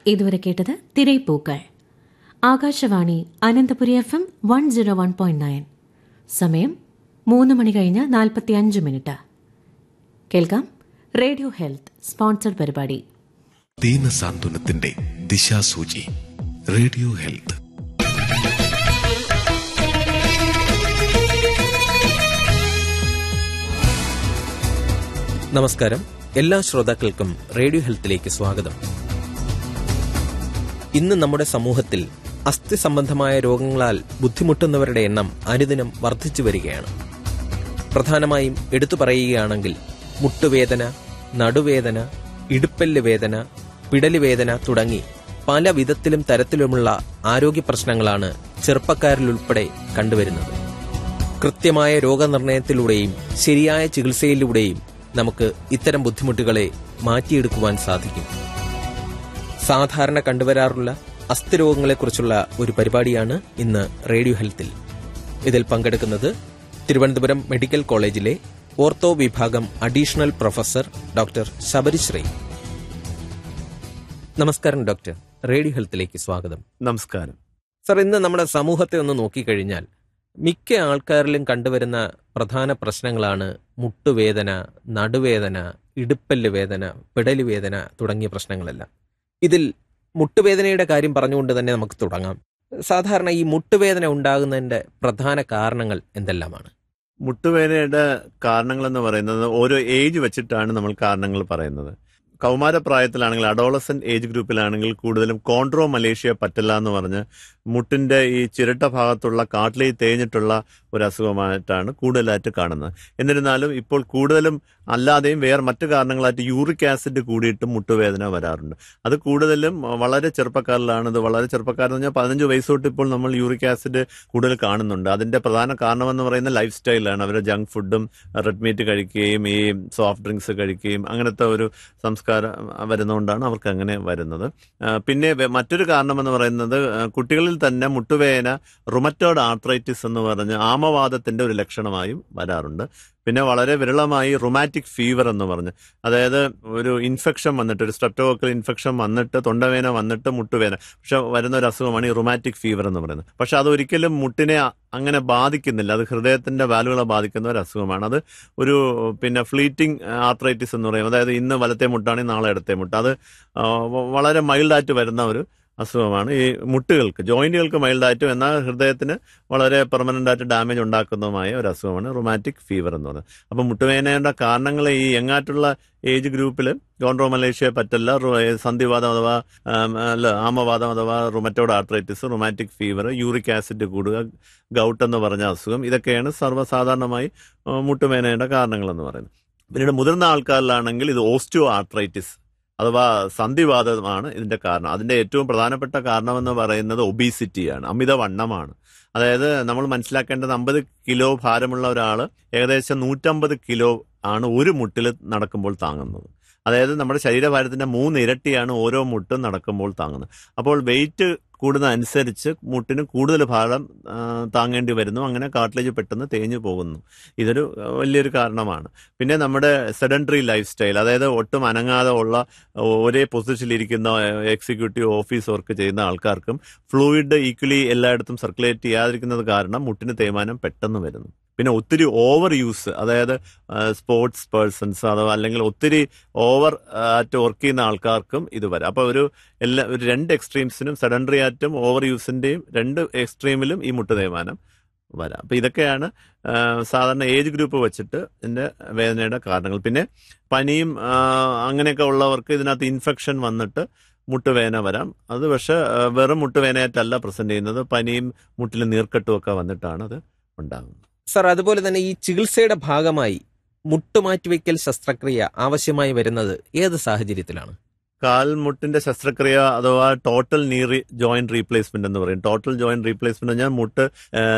ഇതുവരെ കേട്ടത് Thiraipookkal Akashvani Ananthapuri F M one zero one point nine സമയം മൂന്ന് മണി കഴിഞ്ഞ് നാൽപ്പത്തിയഞ്ച് മിനിറ്റ് കേൾക്കാം റേഡിയോ ഹെൽത്ത് സ്പോൺസർഡ് പരിപാടി ദീനസാന്ത്വനത്തിന്റെ ദിശാസൂചി റേഡിയോ ഹെൽത്ത് നമസ്കാരം എല്ലാ ശ്രോതാക്കൾക്കും റേഡിയോ ഹെൽത്തിലേക്ക് സ്വാഗതം ഇന്ന് നമ്മുടെ സമൂഹത്തിൽ അസ്ഥി സംബന്ധമായ രോഗങ്ങളാൽ ബുദ്ധിമുട്ടുന്നവരുടെ എണ്ണം അനുദിനം വർദ്ധിച്ചു വരികയാണ് പ്രധാനമായും എടുത്തു പറയുകയാണെങ്കിൽ മുട്ടുവേദന നടുവേദന ഇടുപ്പല്ല് വേദന പിടല് വേദന തുടങ്ങി പല വിധത്തിലും തരത്തിലുമുള്ള ആരോഗ്യ പ്രശ്നങ്ങളാണ് ചെറുപ്പക്കാരിലുൾപ്പെടെ കണ്ടുവരുന്നത് കൃത്യമായ രോഗനിർണയത്തിലൂടെയും ശരിയായ ചികിത്സയിലൂടെയും നമുക്ക് ഇത്തരം ബുദ്ധിമുട്ടുകളെ മാറ്റിയെടുക്കുവാൻ സാധിക്കും സാധാരണ കണ്ടുവരാറുള്ള അസ്ഥിരോഗങ്ങളെക്കുറിച്ചുള്ള ഒരു പരിപാടിയാണ് ഇന്ന് റേഡിയോ ഹെൽത്തിൽ ഇതിൽ പങ്കെടുക്കുന്നത് തിരുവനന്തപുരം മെഡിക്കൽ കോളേജിലെ ഓർത്തോ വിഭാഗം അഡീഷണൽ പ്രൊഫസർ ഡോക്ടർ ശബരിശ്രീ നമസ്കാരം ഡോക്ടർ റേഡിയോ ഹെൽത്തിലേക്ക് സ്വാഗതം നമസ്കാരം സർ ഇന്ന് നമ്മുടെ സമൂഹത്തെ ഒന്ന് നോക്കിക്കഴിഞ്ഞാൽ മിക്ക ആൾക്കാരിലും കണ്ടുവരുന്ന പ്രധാന പ്രശ്നങ്ങളാണ് മുട്ടുവേദന നടുവേദന ഇടുപ്പല്ല് വേദന പിടല് വേദന തുടങ്ങിയ പ്രശ്നങ്ങളെല്ലാം ഇതിൽ മുട്ടുവേദനയുടെ കാര്യം പറഞ്ഞുകൊണ്ട് തന്നെ നമുക്ക് തുടങ്ങാം സാധാരണ ഈ മുട്ടുവേദന ഉണ്ടാകുന്നതിന്റെ പ്രധാന കാരണങ്ങൾ എന്തെല്ലാമാണ് മുട്ടുവേദനയുടെ കാരണങ്ങൾ എന്ന് പറയുന്നത് ഓരോ ഏജ് വെച്ചിട്ടാണ് നമ്മൾ കാരണങ്ങൾ പറയുന്നത് കൗമാരപ്രായത്തിലാണെങ്കിൽ അഡോളസെന്റ് ഏജ് ഗ്രൂപ്പിലാണെങ്കിൽ കൂടുതലും കോൺട്രോ മലേഷ്യ പറ്റില്ല എന്ന് പറഞ്ഞ് മുട്ടിന്റെ ഈ ചിരട്ട ഭാഗത്തുള്ള കാട്ടിലേക്ക് തേഞ്ഞിട്ടുള്ള ഒരു അസുഖമായിട്ടാണ് കൂടുതലായിട്ട് കാണുന്നത് എന്നിരുന്നാലും ഇപ്പോൾ കൂടുതലും അല്ലാതെയും വേറെ മറ്റു കാരണങ്ങളായിട്ട് യൂറിക് ആസിഡ് കൂടിയിട്ട് മുട്ടുവേദന വരാറുണ്ട് അത് കൂടുതലും വളരെ ചെറുപ്പക്കാരിലാണ് ഇത് വളരെ ചെറുപ്പക്കാരെന്ന് പറഞ്ഞാൽ പതിനഞ്ച് വയസ്സ് തൊട്ട് ഇപ്പോൾ നമ്മൾ യൂറിക് ആസിഡ് കൂടുതൽ കാണുന്നുണ്ട് അതിന്റെ പ്രധാന കാരണമെന്ന് പറയുന്ന ലൈഫ് സ്റ്റൈലാണ് അവർ ജങ്ക് ഫുഡും റെഡ് മീറ്റ് കഴിക്കുകയും ഈ സോഫ്റ്റ് ഡ്രിങ്ക്സ് കഴിക്കുകയും അങ്ങനത്തെ ഒരു സംസ്കാരം വരുന്നതുകൊണ്ടാണ് അവർക്ക് അങ്ങനെ വരുന്നത് ആ, പിന്നെ വെ- മറ്റൊരു കാരണമെന്ന് പറയുന്നത് ആ, കുട്ടികളിൽ തന്നെ മുട്ടുവേദന റുമറ്റോഡ് ആർത്രൈറ്റിസ് എന്ന് പറഞ്ഞ് ആമവാദത്തിന്റെ ഒരു ലക്ഷണമായും വരാറുണ്ട് പിന്നെ വളരെ വിരളമായി റുമാറ്റിക് ഫീവർ എന്ന് പറഞ്ഞ് അതായത് ഒരു ഇൻഫെക്ഷൻ വന്നിട്ട് ഒരു സ്ട്രെപ്റ്റോക്കൽ ഇൻഫെക്ഷൻ വന്നിട്ട് തൊണ്ടവേന വന്നിട്ട് മുട്ടുവേദന പക്ഷെ വരുന്ന ഒരു അസുഖമാണ് ഈ റുമാറ്റിക് ഫീവർ എന്ന് പറയുന്നത് പക്ഷെ അത് ഒരിക്കലും മുട്ടിനെ അ- അങ്ങനെ ബാധിക്കുന്നില്ല അത് ഹൃദയത്തിന്റെ വാലുകളെ ബാധിക്കുന്ന ഒരു അസുഖമാണ് അത് ഒരു പിന്നെ ഫ്ലീറ്റിംഗ് ആർത്രൈറ്റിസ് എന്ന് പറയും അതായത് ഇന്ന് വലത്തെ മുട്ടാണെങ്കിൽ നാളെ ഇടത്തെ മുട്ട അത് ആ, വ- വളരെ മൈൽഡായിട്ട് വരുന്ന ഒരു അസുഖമാണ് ഈ മുട്ടുകൾക്ക് ജോയിന്റുകൾക്ക് മൈൽഡായിട്ടും എന്നാൽ ഹൃദയത്തിന് വളരെ പെർമനന്റ് ആയിട്ട് ഡാമേജ് ഉണ്ടാക്കുന്നതുമായ ഒരു അസുഖമാണ് റൊമാറ്റിക് ഫീവർ എന്ന് പറയുന്നത് അപ്പം മുട്ടുവേദനയുടെ കാരണങ്ങൾ ഈ യങ്ങായിട്ടുള്ള ഏജ് ഗ്രൂപ്പിൽ ഗോൺട്രോ മലേഷ്യ പറ്റല്ല റു- സന്ധിവാദം അഥവാ ആം, അല്ല ആമവാദം അഥവാ rheumatoid arthritis rheumatic fever uric acid കൂടുക ഗൗട്ട് എന്ന് പറഞ്ഞ അസുഖം ഇതൊക്കെയാണ് സർവ്വസാധാരണമായി ആ, മുട്ടുവേദനയുടെ കാരണങ്ങളെന്ന് പറയുന്നത് പിന്നീട് മുതിർന്ന ആൾക്കാരിലാണെങ്കിൽ ഇത് ഓസ്റ്റിയോ ആർത്രൈറ്റിസ് അഥവാ സന്ധിവാദമാണ് ഇതിന്റെ കാരണം അതിന്റെ ഏറ്റവും പ്രധാനപ്പെട്ട കാരണമെന്ന് പറയുന്നത് ഒബീസിറ്റിയാണ് അമിതവണ്ണമാണ് അതായത് നമ്മൾ മനസ്സിലാക്കേണ്ടത് അമ്പത് കിലോ ഭാരമുള്ള ഒരാൾ ഏകദേശം നൂറ്റമ്പത് കിലോ ആണ് ഒരു മുട്ടിൽ നടക്കുമ്പോൾ താങ്ങുന്നത് അതായത് നമ്മുടെ ശരീരഭാരത്തിന്റെ മൂന്ന് ഇരട്ടിയാണ് ഓരോ മുട്ടും നടക്കുമ്പോൾ താങ്ങുന്നത് അപ്പോൾ വെയിറ്റ് കൂടുന്ന അനുസരിച്ച് മുട്ടിന് കൂടുതൽ ഭാരം ആ, താങ്ങേണ്ടി വരുന്നു അങ്ങനെ കാട്ടിലേക്ക് പെട്ടെന്ന് തേഞ്ഞു പോകുന്നു ഇതൊരു ആ, വലിയൊരു കാരണമാണ് പിന്നെ നമ്മുടെ സെഡൻഡറി ലൈഫ് സ്റ്റൈൽ അതായത് ഒട്ടും അനങ്ങാതെ ഉള്ള ഒരേ പൊസിഷനിലിരിക്കുന്ന എക്സിക്യൂട്ടീവ് ഓഫീസ് വർക്ക് ചെയ്യുന്ന ആൾക്കാർക്കും ഫ്ലൂയിഡ് ഈക്വലി എല്ലായിടത്തും സർക്കുലേറ്റ് ചെയ്യാതിരിക്കുന്നത് കാരണം മുട്ടിന് തേയ്മാനം പെട്ടെന്ന് വരുന്നു പിന്നെ ഒത്തിരി ഓവർ യൂസ് അതായത് സ്പോർട്സ് പേഴ്സൺസ് അഥവാ അല്ലെങ്കിൽ ഒത്തിരി ഓവർ ആയിട്ട് വർക്ക് ചെയ്യുന്ന ആൾക്കാർക്കും ഇത് വരാം അപ്പോൾ ഒരു എല്ലാ ഒരു രണ്ട് എക്സ്ട്രീംസിനും സെഡൻഡറി ആറ്റും ഓവർ യൂസിന്റെയും രണ്ട് എക്സ്ട്രീമിലും ഈ മുട്ട് തേയ്മാനം വരാം അപ്പൊ ഇതൊക്കെയാണ് ആ, സാധാരണ ഏജ് ഗ്രൂപ്പ് വെച്ചിട്ട് ഇതിന്റെ വേദനയുടെ കാരണങ്ങൾ പിന്നെ പനിയും ആ, അങ്ങനെയൊക്കെ ഉള്ളവർക്ക് ഇതിനകത്ത് ഇൻഫെക്ഷൻ വന്നിട്ട് മുട്ടുവേദന വരാം അത് പക്ഷെ ആ, വെറും മുട്ടുവേദനയായിട്ടല്ല പ്രസന്റ് ചെയ്യുന്നത് പനിയും മുട്ടിൽ നീർക്കെട്ടും ഒക്കെ വന്നിട്ടാണ് അത് ഉണ്ടാകുന്നത് സർ അതുപോലെ തന്നെ ഈ ചികിത്സയുടെ ഭാഗമായി മുട്ടുമാറ്റിവെക്കൽ ശസ്ത്രക്രിയ ആവശ്യമായി വരുന്നത് ഏത് സാഹചര്യത്തിലാണ് കാൽമുട്ടിന്റെ ശസ്ത്രക്രിയ അഥവാ ടോട്ടൽ നീ ജോയിന്റ് റീപ്ലേസ്മെന്റ് എന്ന് പറയും ടോട്ടൽ ജോയിന്റ് റീപ്ലേസ്മെന്റ് പറഞ്ഞാൽ മുട്ട്